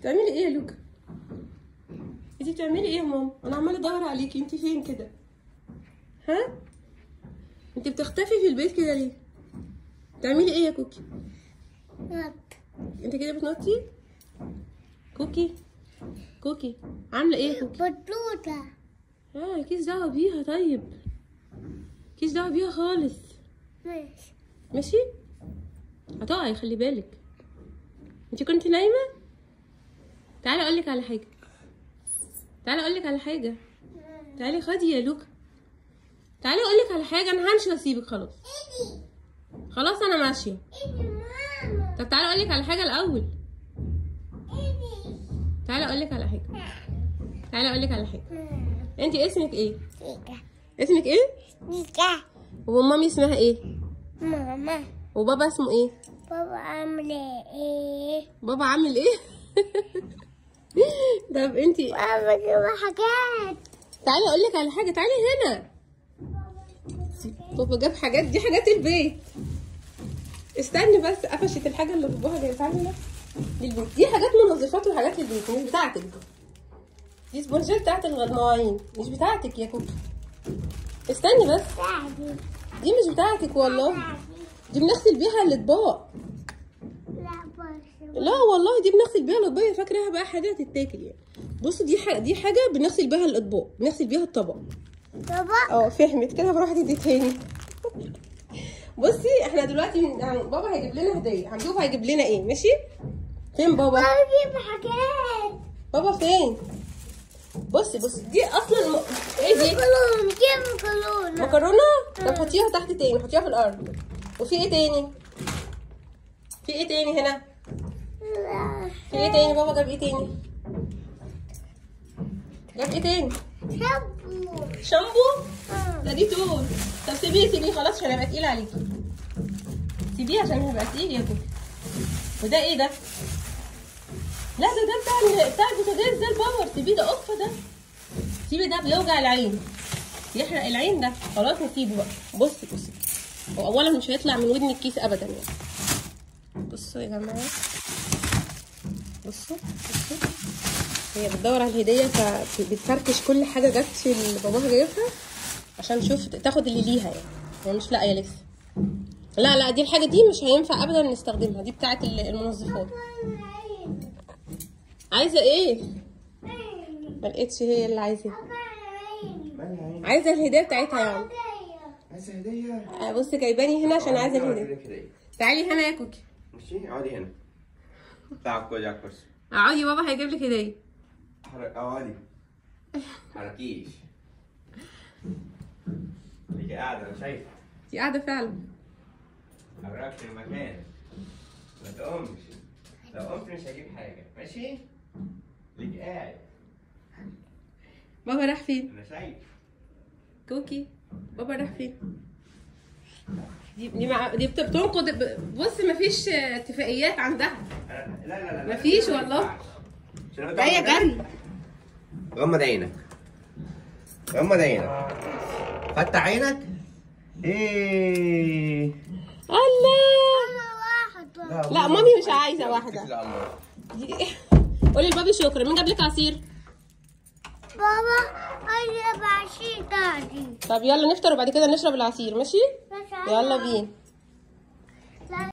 بتعملي ايه يا لوكا انت بتعملي ايه يا ماما انا عماله ادور عليكي انت فين كده ها انت بتختفي في البيت كده ليه بتعملي ايه يا كوكي انت كده بتنطي كوكي كوكي عامله ايه يا كوكي بطوطة اه مالكيش دعوه بيها طيب مالكيش دعوه بيها خالص ماشي ماشي هتقعي خلي بالك انت كنت نايمه تعالي اقول لك على حاجه تعالي اقول لك على حاجه تعالي خدي يا لوكا تعالي اقول لك على حاجه انا همشي واسيبك خلاص ايدي خلاص انا ماشيه ايدي ماما طب تعالي اقول لك على حاجه الاول ايدي تعالي اقول لك على حاجه تعالي اقول لك على حاجه انت اسمك ايه تيكا اسمك ايه تيكا ومامي اسمها ايه ماما وبابا اسمه ايه بابا عامل ايه بابا عامل ايه طب انت بابا جاب حاجات تعالي اقول لك على حاجه تعالي هنا بابا جاب حاجات دي حاجات البيت استني بس قفشت الحاجه اللي باباها جايه تعالي هنا دي البيت دي حاجات منظفات وحاجات البيت مش بتاعتك دي سبونجات بتاعت المواعين مش بتاعتك يا كوكي استني بس ساعدي دي مش بتاعتك والله دي بنغسل بيها الاطباق لا بس لا والله دي بنغسل بيها الاطباق فاكراها بقى حاجه تتاكل يعني بصوا دي حاجه دي حاجه بنغسل بيها الاطباق بنغسل بيها الطبق بابا اه فهمت كده بروح دي تاني بصي احنا دلوقتي من... هن- بابا هيجيب لنا هديه هنشوف هيجيب لنا ايه ماشي فين بابا بابا جاب حاجات بابا فين بصي بصي دي اصلا م... ايه دي كلون جيب كلون مكرونه طب حطيها تحت تاني حطيها في الارض وفي ايه تاني في ايه تاني هنا في ايه تاني بابا جاب ايه تاني جاب ايه تاني شابو شامبو ده دي طول طب سيبيه سيبيه خلاص عشان هيبقى تقيل عليكي سيبيه عشان هيبقى تقيل يا كوكي وده ايه ده؟ لا ده ده بتاع ال- بتاع البوتاجاز ده الباور سيبيه ده قفه ده سيبي ده بيوجع العين يحرق العين ده خلاص نسيبه بقى بصي بصي هو اولا مش هيطلع من ودن الكيس ابدا يعني بصوا يا جماعه بصوا بصوا هي بتدور على الهديه فبتفركش كل حاجه جت في اللي باباها جايبها عشان تشوف تاخد اللي ليها يعني هي مش لاقيه لسه لا لا دي الحاجه دي مش هينفع ابدا نستخدمها دي بتاعه ال- المنظفات عايزه ايه ما لقيتش هي اللي عايزاه مالها عيني عايزه الهديه بتاعتها يعني عايزة هدية آه، بصي جايباني هنا عشان عايزه أجيب الهديه لك هدية تعالي هنا يا كوكي ماشي اقعدي هنا تعال خدي على الكرسي اقعدي بابا هيجيب لك هديه حرك اقعدي حركيش ليكي قاعدة انا شايفة دي قاعده فعلا حركت المكان ما تقومش لو قمت مش هجيب حاجة ماشي ليكي قاعد بابا راح فين انا شايف كوكي بابا راح فين دي دي مع... دي بت- بتنقض ب- بص مفيش آه، اتفاقيات عندها أنا... لا لا لا لا مفيش ما والله. ينفعش. عشان أنا ده هي بتعمل جري غمض عينك غمض عينك فتح عينك ايه الله واحد لا مامي مش عايزه واحده لا الله دي- قولي لبابي شكرا مين جاب لك عصير بابا اجيب عشي تاني طب يلا نفطر وبعد كده نشرب العصير ماشي بس يلا بينا